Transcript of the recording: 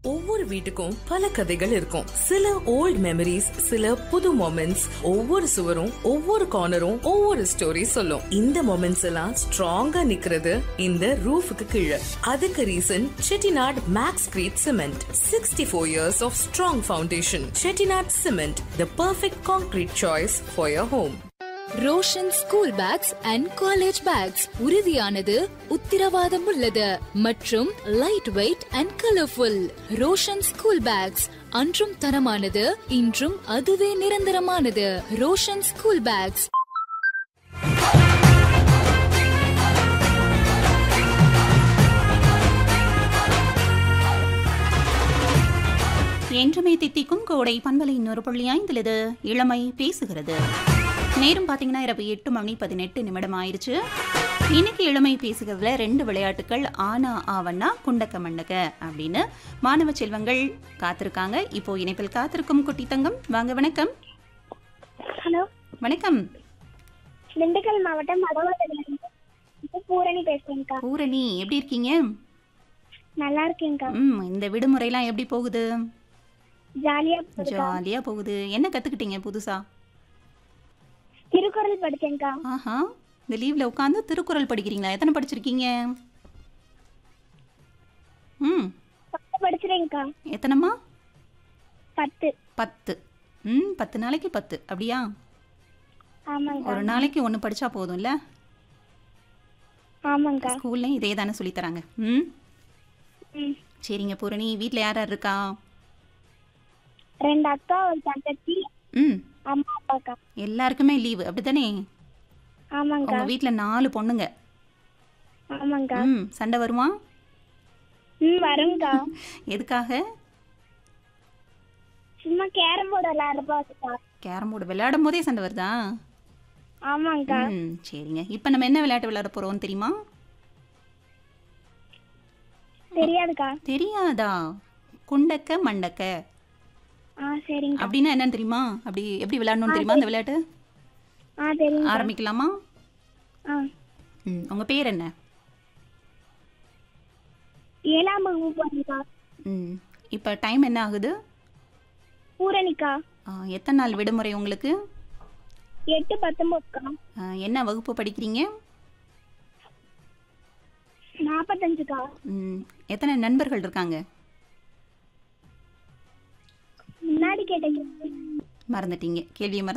ஒவ்வொரு வீட்டுக்கும் பல கதைகள் இருக்கும் சில ஓல்ட் மெமரிஸ் சில புது மொமெண்ட்ஸ் ஒவ்வொரு சுவரும் ஒவ்வொரு கார்னரும் ஒவ்வொரு ஸ்டோரி சொல்லும் இந்த மொமெண்ட்ஸ் எல்லாம் ஸ்ட்ராங்கா நிக்கிறது இந்த ரூஃபுக்கு கீழே அதுக்கு reason Chettinad Maxcrete cement sixty four years of strong foundation Chettinad cement the perfect concrete choice for your home Roshan school bags and college bags உறுதியானது உத்திரவாதம் உள்ளது மற்றும் light weight and colourful Roshan school bags அன்றும் தரமானது இன்றும் அதுவே நிரந்தரமானது ரோஷன் ஸ்கூல் பேக்ஸ் என்றுமே தித்திக்கும் கோடை பண்பலை இன்னொரு புள்ளி ஐந்திலது இளமை பேசுகிறது நேரம் பார்த்தீங்கன்னா இரவு எட்டு மணி பதினெட்டு நிமிடம் ஆயிடுச்சு இன்னைக்கு இளமை பேசுகிறதுல ரெண்டு விளையாட்டுகள் ஆனா ஆவண்ணா குண்டக்க மண்டக்க அப்படின்னு மாணவ செல்வங்கள் காத்திருக்காங்க இப்போ இணைப்பில் காத்திருக்கும் குட்டி தங்கம் வாங்க வணக்கம் ஹலோ வணக்கம் திண்டுக்கல் மாவட்டம் மடவாளத்திலிருந்து பூரணி பேசுறேன்க்கா பூரணி எப்படி இருக்கீங்க நல்லா இருக்கேன்க்கா ம் இந்த விடுமுறைலாம் எப்படி போகுது ஜாலியா போகுதுக்கா. ஜாலியா போகுது என்ன கத்துக்கிட்டீங்க புதுசா திருக்குறள் படிச்சேன்க்கா ஆஹா இந்த லீவ்ல உட்காந்து திருக்குறள் படிக்கிறீங்களா எத்தனை படிச்சிருக்கீங்க ம் பத்து படிச்சிருக்கேன்க்கா எத்தனைம்மா பத்து பத்து ம் பத்து நாளைக்கு பத்து அப்படியா ஆமாங்கக்கா ஒரு நாளைக்கு ஒன்று படிச்சா போதும்ல ஆமாங்கக்கா ஸ்கூல்லையும் இதே தானே சொல்லித்தராங்க ம் ம் சரிங்க பூரணி வீட்டில் யார் யார் இருக்கா ரெண்டு அக்கா ஒரு தங்கச்சி ம் அம்மா அப்பாக்கா எல்லாருக்குமே லீவு அப்படித்தானே ஆமாங்கக்கா உங்கள் வீட்டில் நாலு பொண்ணுங்க ஆமாங்கக்கா ம் சண்டை வருமா ம் வருங்கக்கா எதுக்காக சும்மா கேரம் போர்டு விளையாடுப்பாக்கா கேரம் போர்டு விளையாடும் போதே சண்டை வருதா ஆமாங்கக்கா ம் சரிங்க இப்போ நம்ம என்ன விளையாட்டு விளையாட போகிறோம் தெரியுமா தெரியாதுக்கா தெரியாதா குண்டக்க மண்டக்க ஆ சரிங்கக்கா அப்படின்னா என்னன்னு தெரியுமா அப்படி எப்படி விளையாடணும்னு தெரியுமா அந்த விளையாட்டு ஆ தெரியுங்க ஆரம்பிக்கலாமா ஆ ம் உங்கள் பேர் என்ன ஏழாம் வகுப்பு போறேன்க்கா ம் இப்போ டைம் என்ன ஆகுது பூரணிக்கா ஆ, எத்தனை நாள் விடுமுறை உங்களுக்கு எட்டு பத்தொன்பதுக்கா ஆ, என்ன வகுப்பு படிக்கிறீங்க நாற்பத்தஞ்சுக்கா ம் எத்தனை நண்பர்கள் இருக்காங்க முன்னாடி கேட்ட கேள்வி மறந்துட்டீங்க கேள்வியை மறந்து